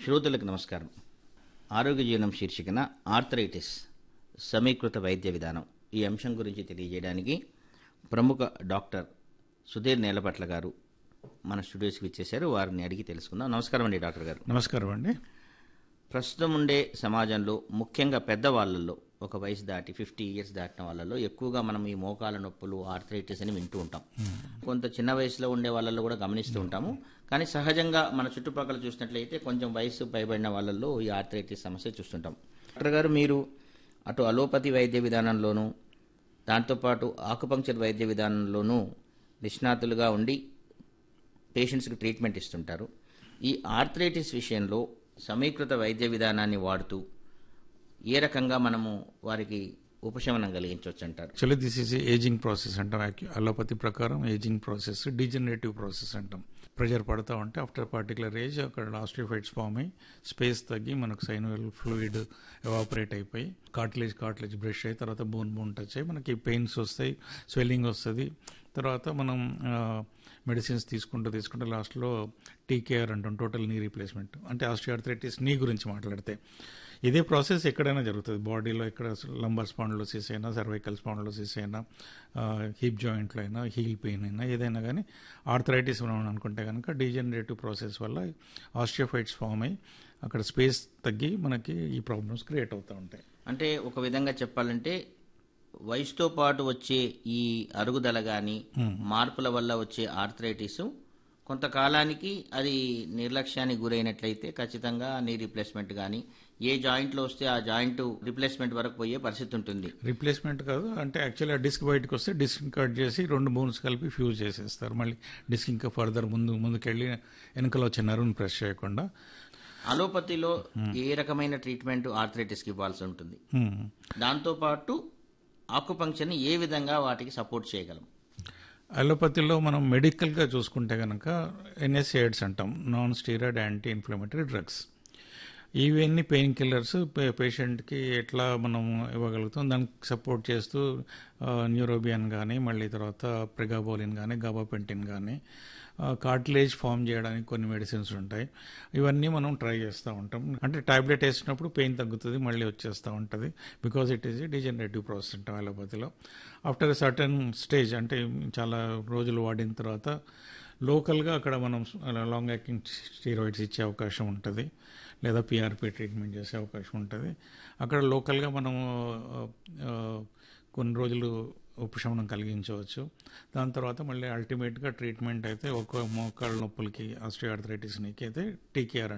శ్రోతలకు నమస్కారం ఆరోగ్య జీవనం శీర్షికన ఆర్థరైటిస్ సమీకృత వైద్య విధానం ఈ అంశం గురించి తెలియజేయడానికి ప్రముఖ డాక్టర్ సుధీర్ నేలపట్ల గారు మన స్టూడియోస్కి ఇచ్చేశారు వారిని అడిగి తెలుసుకుందాం నమస్కారం అండి డాక్టర్ గారు నమస్కారం అండి ప్రస్తుతం ఉండే సమాజంలో ముఖ్యంగా పెద్దవాళ్ళల్లో ఒక వయసు దాటి ఫిఫ్టీ ఇయర్స్ దాటిన వాళ్ళలో ఎక్కువగా మనం ఈ మోకాల నొప్పులు ఆర్థరైటిస్ అని వింటూ ఉంటాం కొంత చిన్న వయసులో ఉండే వాళ్ళల్లో కూడా గమనిస్తూ ఉంటాము కానీ సహజంగా మన చుట్టుపక్కల చూసినట్లయితే కొంచెం వయసు పైబడిన వాళ్ళల్లో ఈ ఆర్థరైటిస్ సమస్య చూస్తుంటాం డాక్టర్ గారు మీరు అటు అలోపతి వైద్య విధానంలోనూ దాంతోపాటు ఆకుపంక్చర్ వైద్య విధానంలోనూ నిష్ణాతులుగా ఉండి పేషెంట్స్కి ట్రీట్మెంట్ ఇస్తుంటారు ఈ ఆర్థరైటిస్ విషయంలో సమీకృత వైద్య విధానాన్ని వాడుతూ ఏ రకంగా మనము వారికి ఉపశమనం కలిగించవచ్చు అంటారు actually this is ageing process అంటాం యాక్యు- అలోపతి ప్రకారం ఏజింగ్ ప్రాసెస్ డిజనరేటివ్ ప్రాసెస్ అంటాం ప్రెషర్ పడతా ఉంటే ఆఫ్టర్ పర్టికులర్ ఏజ్ అక్కడ ఆస్ట్రిఫైడ్స్ ఫామ్ అయ్యి స్పేస్ తగ్గి మనకు సైనువల్ ఫ్లూయిడ్ ఎవాపరేట్ అయిపోయి కార్టిలేజ్ కార్టిలేజ్ బ్రష్ అయ్యి తర్వాత బోన్ బోన్ టచ్ అయ్యి మనకి పెయిన్స్ వస్తాయి స్వెల్లింగ్ వస్తుంది తర్వాత మనం మెడిసిన్స్ తీసుకుంటూ తీసుకుంటూ లాస్ట్లో టీకేఆర్ అంటాం టోటల్ నీ రీప్లేస్మెంట్ అంటే ఆస్ట్రియార్థరైటిస్ నీ గురించి మాట్లాడితే ఇదే ప్రాసెస్ ఎక్కడైనా జరుగుతుంది బాడీలో ఎక్కడ లంబర్ స్పాండ్లోసిస్ అయినా సర్వైకల్ స్పాండ్లోసిస్ అయినా హిప్ జాయింట్లో అయినా హీల్ పెయిన్ అయినా ఏదైనా కానీ ఆర్థరైటిస్ మనం అనుకుంటే కనుక డీజనరేటివ్ ప్రాసెస్ వల్ల ఆస్ట్రియోఫైట్స్ ఫామ్ అయ్యి అక్కడ స్పేస్ తగ్గి మనకి ఈ ప్రాబ్లమ్స్ క్రియేట్ అవుతూ ఉంటాయి అంటే ఒక విధంగా చెప్పాలంటే వయసుతో పాటు వచ్చే ఈ అరుగుదల కానీ మార్పుల వల్ల వచ్చే ఆర్థరైటిస్ కొంతకాలానికి అది నిర్లక్ష్యానికి గురైనట్లయితే ఖచ్చితంగా నీ రీప్లేస్మెంట్ కానీ ఏ జాయింట్లో వస్తే ఆ జాయింట్ రీప్లేస్మెంట్ వరకు పోయే పరిస్థితి ఉంటుంది రీప్లేస్మెంట్ కాదు అంటే యాక్చువల్లీ ఆ డిస్క్ బయటకు వస్తే డిస్క్ కట్ చేసి రెండు బోన్స్ కలిపి ఫ్యూజ్ చేసేస్తారు మళ్ళీ డిస్క్ ఇంకా ఫర్దర్ ముందు ముందుకెళ్ళి వెనకలో వచ్చే నరువుని ప్రెస్ చేయకుండా అలోపతిలో ఏ రకమైన ట్రీట్మెంట్ ఆర్థరైటిస్కి ఇవ్వాల్సి ఉంటుంది హ్మ్. దాంతోపాటు ఆకుపంక్చర్ని ఏ విధంగా వాటికి సపోర్ట్ చేయగలం అలోపతిలో మనం మెడికల్గా చూసుకుంటే కనుక ఎన్ఎస్ఏడ్స్ అంటాం non steroid anti inflammatory drugs ఇవన్నీ పెయిన్ కిల్లర్స్ పేషెంట్కి ఎట్లా మనం ఇవ్వగలుగుతాం దానికి సపోర్ట్ చేస్తూ న్యూరోబియన్ కానీ మళ్ళీ తర్వాత ప్రిగాబోలిన్ కానీ గాబాపెంటిన్ కానీ కార్టిలేజ్ ఫామ్ చేయడానికి కొన్ని మెడిసిన్స్ ఉంటాయి ఇవన్నీ మనం ట్రై చేస్తూ ఉంటాం అంటే టాబ్లెట్ వేసినప్పుడు పెయిన్ తగ్గుతుంది మళ్ళీ వచ్చేస్తూ ఉంటుంది because it is degenerative process అంటాం అలోపతిలో ఆఫ్టర్ సర్టన్ స్టేజ్ అంటే చాలా రోజులు వాడిన తర్వాత లోకల్గా అక్కడ మనం లాంగ్ యాక్టింగ్ స్టీరాయిడ్స్ ఇచ్చే అవకాశం ఉంటుంది లేదా పిఆర్పి ట్రీట్మెంట్ చేసే అవకాశం ఉంటుంది అక్కడ లోకల్గా మనము ఆ, కొన్ని రోజులు ఉపశమనం కలిగించవచ్చు దాని తర్వాత మళ్ళీ అల్టిమేట్గా ట్రీట్మెంట్ అయితే ఒక మోకాళ్ళ నొప్పులకి ఆస్ట్రియార్థరైటిస్కి అయితే టీకేఆర్